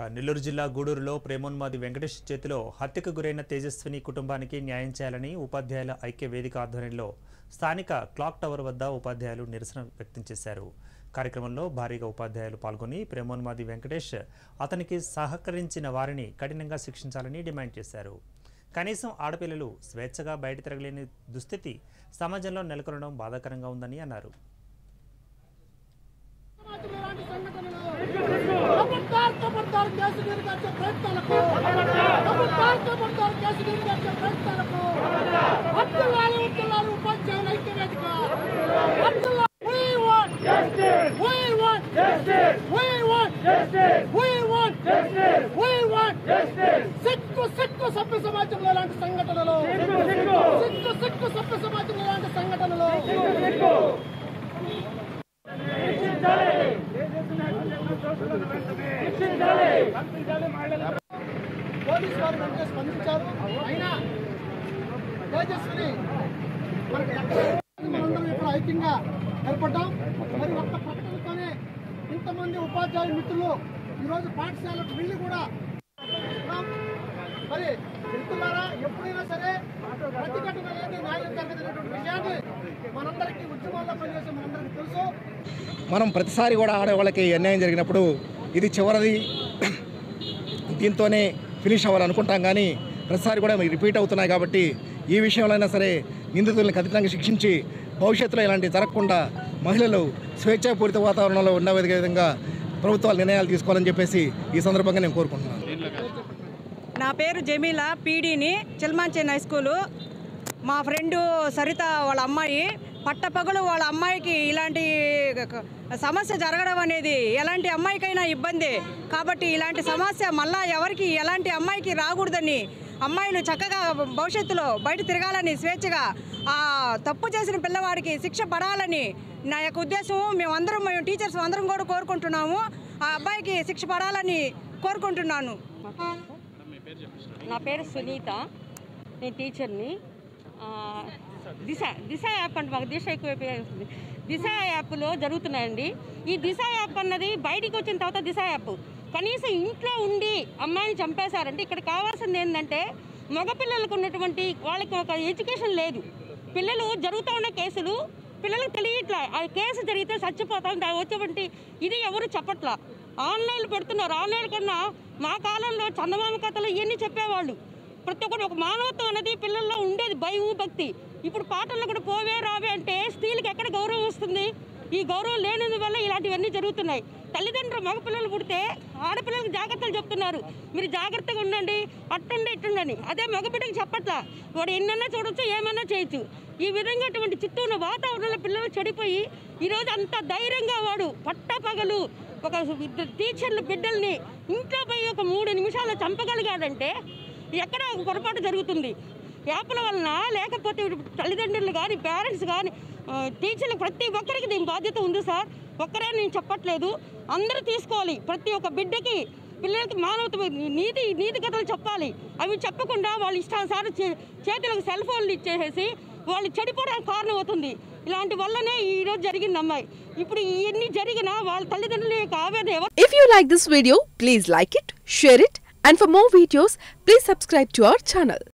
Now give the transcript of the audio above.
నెల్లూరు జిల్లా గూడూరులో ప్రేమోన్మాది వెంకటేష్ చేతిలో హత్యకు గురైన తేజస్విని కుటుంబానికి న్యాయం చేయాలని ఉపాధ్యాయుల ఐక్య వేదిక ఆధ్వర్యంలో స్థానిక క్లాక్ టవర్ వద్ద ఉపాధ్యాయులు నిరసన వ్యక్తం చేశారు కార్యక్రమంలో భారీగా ఉపాధ్యాయులు పాల్గొని ప్రేమోన్మాది వెంకటేష్ అతనికి సహకరించిన వారిని కఠినంగా శిక్షించాలని డిమాండ్ చేశారు కనీసం ఆడపిల్లలు స్వేచ్ఛగా బయట తిరగలేని దుస్థితి సమాజంలో నెలకొనడం బాధాకరంగా ఉందని అన్నారు खबरदार खबरदार कैसे गिर गए प्रयत्नाలకు खबरदार खबरदार कैसे गिर गए प्रयत्नाలకు అబ్దుల్లాలి అబ్దుల్లాలి ఉపాధ్యాయుల ఐక్య వేదిక Abdullah we want justice we want justice we want justice we want justice we want justice Sikh Sikh సభ్య సమాజంలో ఇలాంటి సంఘటనలు సిక్కు సిక్కు సభ్య సమాజంలో ఇలాంటి సంఘటనలు పోలీసు వారు వెంటనే స్పందించారు అయినా తేజస్విని మనకి ఎక్కడ మనందరం ఇప్పుడు ఐక్యంగా ఏర్పడ్డాం మరి ఒక్క ప్రకటనతోనే ఇంతమంది ఉపాధ్యాయుల మిత్రులు ఈరోజు పాఠశాలకు వెళ్ళి కూడా ఉన్నాం. మరి మిత్రులారా ఎప్పుడైనా సరే ప్రతిఘటన లేని న్యాయం జరగదనేటువంటి విషయాన్ని మనందరికీ ఉద్యమాల్లో పనిచేసే మనందరికీ తెలుసు మనం ప్రతిసారి కూడా ఆడవాళ్ళకి అన్యాయం జరిగినప్పుడు ఇది చివరిది దీంతోనే ఫినిష్ అవ్వాలనుకుంటాం కానీ ప్రతిసారి కూడా ఇవి రిపీట్ అవుతున్నాయి కాబట్టి ఈ విషయంలో అయినా సరే నిందితులను ఖచ్చితంగా శిక్షించి భవిష్యత్తులో ఇలాంటివి జరగకుండా మహిళలు స్వేచ్ఛాపూరిత వాతావరణంలో ఉండే విధంగా ప్రభుత్వాలు నిర్ణయాలు తీసుకోవాలని చెప్పేసి ఈ సందర్భంగా నేను కోరుకుంటున్నాను నా పేరు జమీలా పీడీని చిల్మాంచేన్ హై స్కూలు మా ఫ్రెండు సరిత వాళ్ళ అమ్మాయి పట్టపగలు వాళ్ళ అమ్మాయికి ఇలాంటి సమస్య జరగడం అనేది ఎలాంటి అమ్మాయికైనా ఇబ్బంది కాబట్టి ఇలాంటి సమస్య మళ్ళా ఎవరికి ఎలాంటి అమ్మాయికి రాకూడదని అమ్మాయిలు చక్కగా భవిష్యత్తులో బయట తిరగాలని స్వేచ్ఛగా ఆ తప్పు చేసిన పిల్లవాడికి శిక్ష పడాలని నా యొక్క ఉద్దేశం మేమందరం మేము టీచర్స్ అందరం కూడా కోరుకుంటున్నాము ఆ అబ్బాయికి శిక్ష పడాలని కోరుకుంటున్నాను నా పేరు సునీత నేను టీచర్ని ఆ, దిశ దిశ యాప్ అంటే మాకు దిశ ఎక్కువ ఉపయోగిస్తుంది దిశ యాప్లో జరుగుతున్నాయండి ఈ దిశ యాప్ అన్నది బయటికి వచ్చిన తర్వాత దిశ యాప్ కనీసం ఇంట్లో ఉండి అమ్మాయిని చంపేశారంటే ఇక్కడ కావాల్సింది ఏంటంటే మగపిల్లలకు ఉన్నటువంటి వాళ్ళకి ఒక ఎడ్యుకేషన్ లేదు పిల్లలు జరుగుతూ ఉన్న కేసులు పిల్లలకు తెలియట్లా ఆ కేసు జరిగితే చచ్చిపోతాం దాని వచ్చేటువంటి ఇది ఎవరు చెప్పట్లా ఆన్లైన్లో పెడుతున్నారు ఆన్లైన్ కన్నా మా కాలంలో చందమామ కథలు ఇవన్నీ చెప్పేవాళ్ళు ప్రతి ఒక్కరు ఒక మానవత్వం అనేది పిల్లల్లో ఉండేది భయం భక్తి ఇప్పుడు పాటల్లో కూడా పోవే రావే అంటే స్త్రీలకు ఎక్కడ గౌరవం వస్తుంది ఈ గౌరవం లేనందువల్ల ఇలాంటివన్నీ జరుగుతున్నాయి తల్లిదండ్రులు మగపిల్లలు పుడితే ఆడపిల్లలకు జాగ్రత్తలు చెప్తున్నారు మీరు జాగ్రత్తగా ఉండండి అట్టుండి ఇట్టుండని అదే మగబిడ్డకి చెప్పట్లా వాడు ఎన్నన్నా చూడొచ్చు ఏమన్నా చేయొచ్చు ఈ విధంగా అటువంటి చుట్టూ ఉన్న వాతావరణంలో పిల్లలు చెడిపోయి ఈరోజు అంత ధైర్యంగా వాడు పట్టపగలు ఒక ఇద్దరు టీచర్లు బిడ్డల్ని ఇంట్లో పోయి ఒక మూడు నిమిషాలు చంపగలిగాడంటే ఎక్కడ ఒక పొరపాటు జరుగుతుంది యాప్ల వలన లేకపోతే తల్లిదండ్రులు కానీ పేరెంట్స్ కానీ టీచర్లు ప్రతి ఒక్కరికి దీని బాధ్యత ఉంది సార్ ఒక్కరే నేను చెప్పట్లేదు అందరూ తీసుకోవాలి ప్రతి ఒక్క బిడ్డకి పిల్లలకి మానవత నీతి నీతి కథలు చెప్పాలి అవి చెప్పకుండా వాళ్ళు ఇష్టానుసారం చే- చేతులకు సెల్ ఫోన్లు ఇచ్చేసేసి వాళ్ళు చెడిపోవడానికి కారణం అవుతుంది ఇలాంటి వల్లనే ఈరోజు జరిగింది అమ్మాయి ఇప్పుడు ఇవన్నీ జరిగినా వాళ్ళ తల్లిదండ్రుల యొక్క ఆవేదన ఎవరు If you like this video, please like it, share it, and for more videos, please subscribe to our channel.